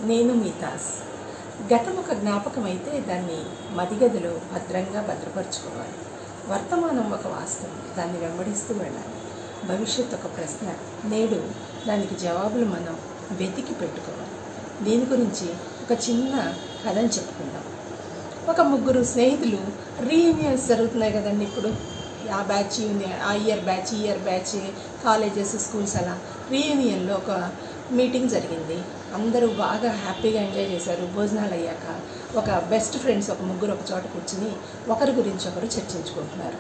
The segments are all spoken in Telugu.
నేను మీ దాస్ గతం ఒక జ్ఞాపకం అయితే దాన్ని మదిగదిలో భద్రంగా భద్రపరచుకోవాలి వర్తమానం ఒక వాస్తవం దాన్ని వెంబడిస్తూ వెళ్ళాలి భవిష్యత్ ఒక ప్రశ్న నేడు దానికి జవాబులు మనం వెతికి పెట్టుకోవాలి దీని గురించి ఒక చిన్న కథని చెప్పుకుందాం ఒక ముగ్గురు స్నేహితులు రీయూనియన్స్ జరుగుతున్నాయి కదండి ఇప్పుడు ఆ బ్యాచ్ యూనియన్ ఆ ఇయర్ బ్యాచ్ ఈ ఇయర్ బ్యాచ్ కాలేజెస్ స్కూల్స్ అలా రీయూనియన్లో ఒక మీటింగ్ జరిగింది అందరూ బాగా హ్యాపీగా ఎంజాయ్ చేశారు భోజనాలు అయ్యాక ఒక బెస్ట్ ఫ్రెండ్స్ ఒక ముగ్గురు ఒక చోట కూర్చుని ఒకరి గురించి ఒకరు చర్చించుకుంటున్నారు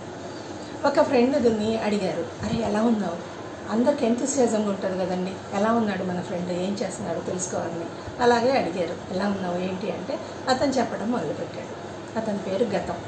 ఒక ఫ్రెండ్ని అడిగారు అరే ఎలా ఉన్నావు అందరికి ఎంతూసియాజంగా ఉంటుంది కదండి ఎలా ఉన్నాడు మన ఫ్రెండ్ ఏం చేస్తున్నాడు తెలుసుకోవాలని అలాగే అడిగారు ఎలా ఉన్నావు ఏంటి అంటే అతను చెప్పడం మొదలుపెట్టాడు అతని పేరు గతం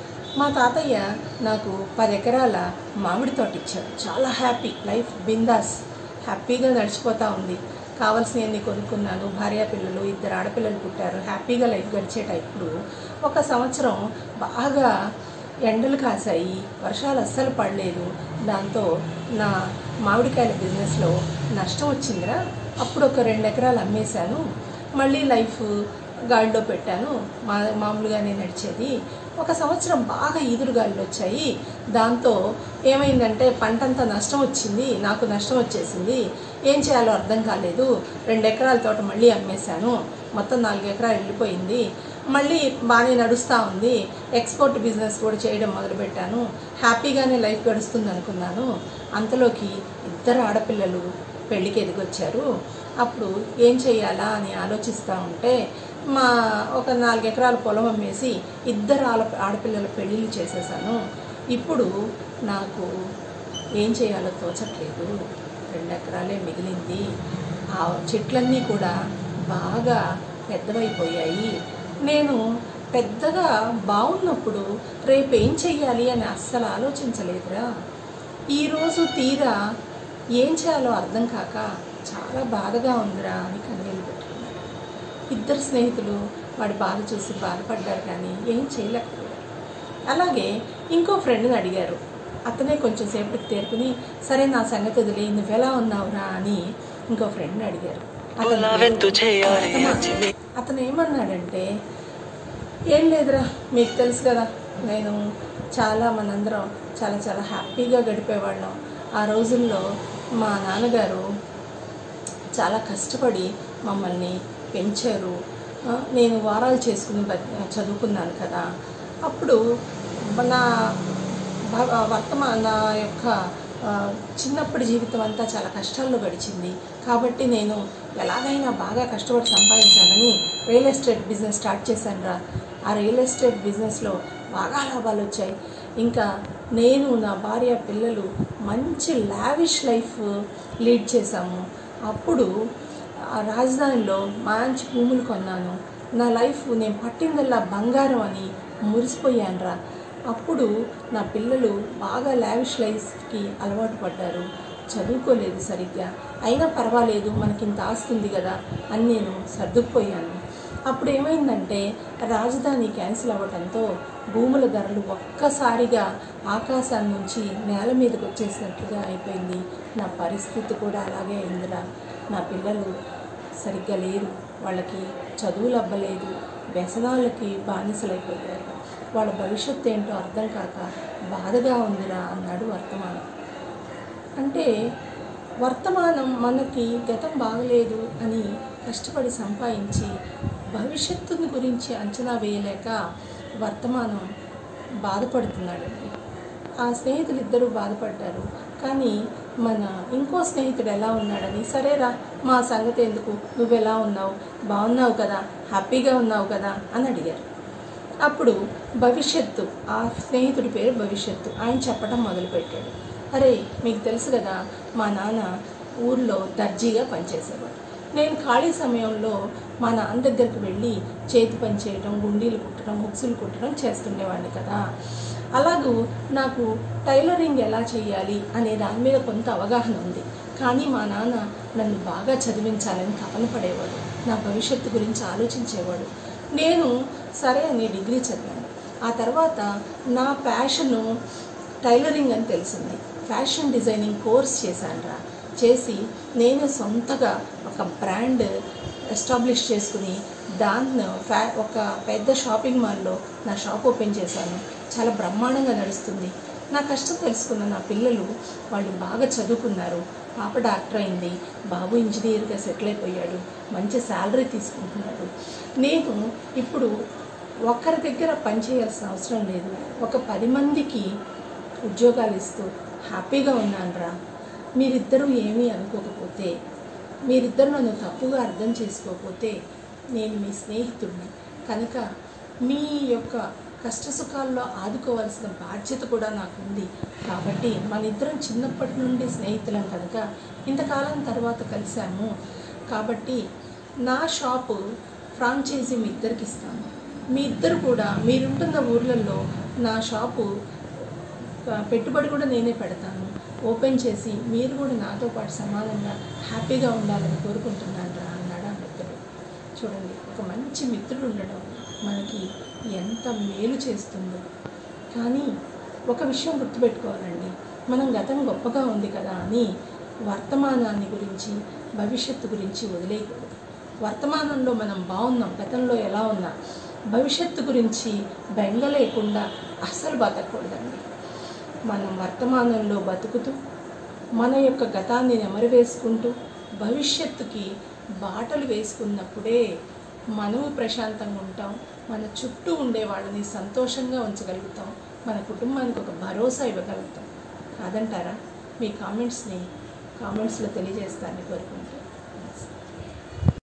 మా తాతయ్య నాకు పది ఎకరాల మామిడి తోట ఇచ్చారు చాలా హ్యాపీ లైఫ్ బిందాస్ హ్యాపీగా నడిచిపోతూ ఉంది కావాల్సినవన్నీ కొనుక్కున్నాను భార్య పిల్లలు ఇద్దరు ఆడపిల్లలు పుట్టారు హ్యాపీగా లైఫ్ గడిచేటప్పుడు ఒక సంవత్సరం బాగా ఎండలు కాసాయి వర్షాలు అస్సలు పడలేదు దాంతో నా మామిడికాయల బిజినెస్లో నష్టం వచ్చిందిరా అప్పుడు ఒక రెండు ఎకరాలు అమ్మేశాను మళ్ళీ లైఫ్ గాడిలో పెట్టాను మా మామూలుగానే నడిచేది ఒక సంవత్సరం బాగా ఈదురుగాలు వచ్చాయి దాంతో ఏమైందంటే పంటంతా నష్టం వచ్చింది నాకు నష్టం వచ్చేసింది ఏం చేయాలో అర్థం కాలేదు రెండు ఎకరాల తోట మళ్ళీ అమ్మేశాను మొత్తం నాలుగు ఎకరాలు వెళ్ళిపోయింది మళ్ళీ బాగానే నడుస్తూ ఉంది ఎక్స్పోర్ట్ బిజినెస్ కూడా చేయడం మొదలుపెట్టాను హ్యాపీగానే లైఫ్ గడుస్తుంది అనుకున్నాను అంతలోకి ఇద్దరు ఆడపిల్లలు పెళ్ళికి ఎదిగొచ్చారు అప్పుడు ఏం చేయాలా అని ఆలోచిస్తూ ఉంటే మా ఒక నాలుగు ఎకరాల పొలం అమ్మేసి ఇద్దరు ఆడ ఆడపిల్లల పెళ్ళిళ్ళు చేసేసాను ఇప్పుడు నాకు ఏం చేయాలో తోచట్లేదు రెండు ఎకరాలే మిగిలింది ఆ చెట్లన్నీ కూడా బాగా పెద్దవైపోయాయి నేను పెద్దగా బాగున్నప్పుడు రేపు ఏం చెయ్యాలి అని అస్సలు ఆలోచించలేదురా ఈరోజు తీరా ఏం చేయాలో అర్థం కాక చాలా బాధగా ఉందిరా అని కన్నీళ్ళు పెట్టుకున్నాడు ఇద్దరు స్నేహితులు వాడి బాధ చూసి బాధపడ్డారు కానీ ఏం చేయలేకపోయారు అలాగే ఇంకో ఫ్రెండ్ని అడిగారు అతనే కొంచెం సేపటికి తేరుకుని సరే నా సంగతి వదిలే నువ్వెలా ఉన్నావురా అని ఇంకో ఫ్రెండ్ని అడిగారు అతని నావెందు చేయాలి పేరు అంజలి? అతను ఏమన్నాడంటే ఏం లేదురా మీకు తెలుసు కదా నేను చాలా మనందరం చాలా చాలా హ్యాపీగా గడిపేవాళ్ళం ఆ రోజుల్లో మా నాన్నగారు చాలా కష్టపడి మమ్మల్ని పెంచారు ఆ, నేను వారాలు చేసుకుని బతి- చదువుకున్నాను కదా అప్పుడు నా భ- వర్తమా నా యొక్క ఆ, చిన్నప్పటి జీవితం అంతా చాలా కష్టాల్లో గడిచింది కాబట్టి నేను ఎలాగైనా బాగా కష్టపడి సంపాదించాలని రియల్ ఎస్టేట్ బిజినెస్ స్టార్ట్ చేశాను రా ఆ రియల్ ఎస్టేట్ బిజినెస్లో బాగా లాభాలు వచ్చాయి ఇంకా నేను నా భార్య పిల్లలు మంచి లావిష్ లైఫ్ లీడ్ చేశాము అప్పుడు ఆ రాజధానిలో మంచి భూములు కొన్నాను నా లైఫ్ నేను పట్టిందల్లా బంగారం అని మురిసిపోయాను రా అప్పుడు నా పిల్లలు బాగా లావిష్ లైఫ్కి అలవాటు పడ్డారు చదువుకోలేదు సరిగ్గా అయినా పర్వాలేదు మనకి ఇంత ఆస్తుంది కదా అని నేను సర్దుకుపోయాను అప్పుడు ఏమైందంటే రాజధాని క్యాన్సిల్ అవ్వడంతో భూముల ధరలు ఒక్కసారిగా ఆకాశం నుంచి నేల మీదకి వచ్చేసినట్లుగా అయిపోయింది నా పరిస్థితి కూడా అలాగే అయిందిరా నా పిల్లలు సరిగ్గా లేరు వాళ్ళకి చదువులు అవ్వలేదు వ్యసనాలకి బానిసలైపోయారు వాళ్ళ భవిష్యత్తు ఏంటో అర్థం కాక బాధగా ఉందిరా అన్నాడు వర్తమానం అంటే వర్తమానం మనకి గతం బాగలేదు అని కష్టపడి సంపాదించి భవిష్యత్తుని గురించి అంచనా వేయలేక వర్తమానం బాధపడుతున్నాడండి ఆ స్నేహితులు ఇద్దరు బాధపడ్డారు కానీ మన ఇంకో స్నేహితుడు ఎలా ఉన్నాడని సరేరా మా సంగతి ఎందుకు నువ్వు ఎలా ఉన్నావు బాగున్నావు కదా హ్యాపీగా ఉన్నావు కదా అని అడిగారు అప్పుడు భవిష్యత్తు ఆ స్నేహితుడి పేరు భవిష్యత్తు ఆయన చెప్పడం మొదలుపెట్టాడు అరే మీకు తెలుసు కదా మా నాన్న ఊర్లో దర్జీగా పనిచేసేవాడు నేను ఖాళీ సమయంలో మా నాన్న దగ్గరికి వెళ్ళి చేతి పని చేయడం గుండీలు కుట్టడం ముక్సులు కుట్టడం చేస్తుండేవాడిని కదా అలాగూ నాకు టైలరింగ్ ఎలా చేయాలి అనే దాని మీద కొంత అవగాహన ఉంది కానీ మా నాన్న నన్ను బాగా చదివించాలని తపన పడేవాడు నా భవిష్యత్తు గురించి ఆలోచించేవాడు నేను సరే అని డిగ్రీ చదివాను ఆ తర్వాత నా ప్యాషను టైలరింగ్ అని తెలిసింది ఫ్యాషన్ డిజైనింగ్ కోర్స్ చేశాను రా చేసి నేను సొంతగా ఒక బ్రాండ్ ఎస్టాబ్లిష్ చేసుకుని దాన్ని ఫ్యా ఒక పెద్ద షాపింగ్ మాల్లో నా షాప్ ఓపెన్ చేశాను చాలా బ్రహ్మాండంగా నడుస్తుంది నా కష్టం తెలుసుకున్న నా పిల్లలు వాళ్ళు బాగా చదువుకున్నారు పాప డాక్టర్ అయింది బాబు ఇంజనీర్గా సెటిల్ అయిపోయాడు మంచి శాలరీ తీసుకుంటున్నాడు నేను ఇప్పుడు ఒకరి దగ్గర పనిచేయాల్సిన అవసరం లేదు ఒక పది మందికి ఉద్యోగాలు ఇస్తూ హ్యాపీగా ఉన్నానురా మీరిద్దరూ ఏమీ అనుకోకపోతే మీరిద్దరు నన్ను తప్పుగా అర్థం చేసుకోకపోతే నేను మీ స్నేహితుడిని కనుక మీ యొక్క కష్టసుఖాల్లో ఆదుకోవాల్సిన బాధ్యత కూడా నాకు ఉంది కాబట్టి మన ఇద్దరం చిన్నప్పటి నుండి స్నేహితులం కనుక ఇంతకాలం తర్వాత కలిసాము కాబట్టి నా షాపు ఫ్రాంచైజీ మీ ఇద్దరికి ఇస్తాను మీ ఇద్దరు కూడా మీరుంటున్న ఊర్లలో నా షాపు ఆ, పెట్టుబడి కూడా నేనే పెడతాను ఓపెన్ చేసి మీరు కూడా నాతో పాటు సమానంగా హ్యాపీగా ఉండాలని కోరుకుంటున్నాను రా అన్నాడు ఆ మిత్రుడు చూడండి ఒక మంచి మిత్రుడు ఉండడం మనకి ఎంత మేలు చేస్తుందో కానీ ఒక విషయం గుర్తుపెట్టుకోవాలండి మనం గతం గొప్పగా ఉంది కదా అని వర్తమానాన్ని గురించి భవిష్యత్తు గురించి వదిలేయకూడదు వర్తమానంలో మనం బాగున్నాం గతంలో ఎలా ఉన్నా భవిష్యత్తు గురించి బెంగ లేకుండా అస్సలు బతకూడదండి మనం వర్తమానంలో బతుకుతూ మన యొక్క గతాన్ని నెమరు వేసుకుంటూ భవిష్యత్తుకి బాటలు వేసుకున్నప్పుడే మనము ప్రశాంతంగా ఉంటాం మన చుట్టూ ఉండే వాళ్ళని సంతోషంగా ఉంచగలుగుతాం మన కుటుంబానికి ఒక భరోసా ఇవ్వగలుగుతాం కాదంటారా మీ కామెంట్స్ని కామెంట్స్లో తెలియజేస్తారని కోరుకుంటున్నాను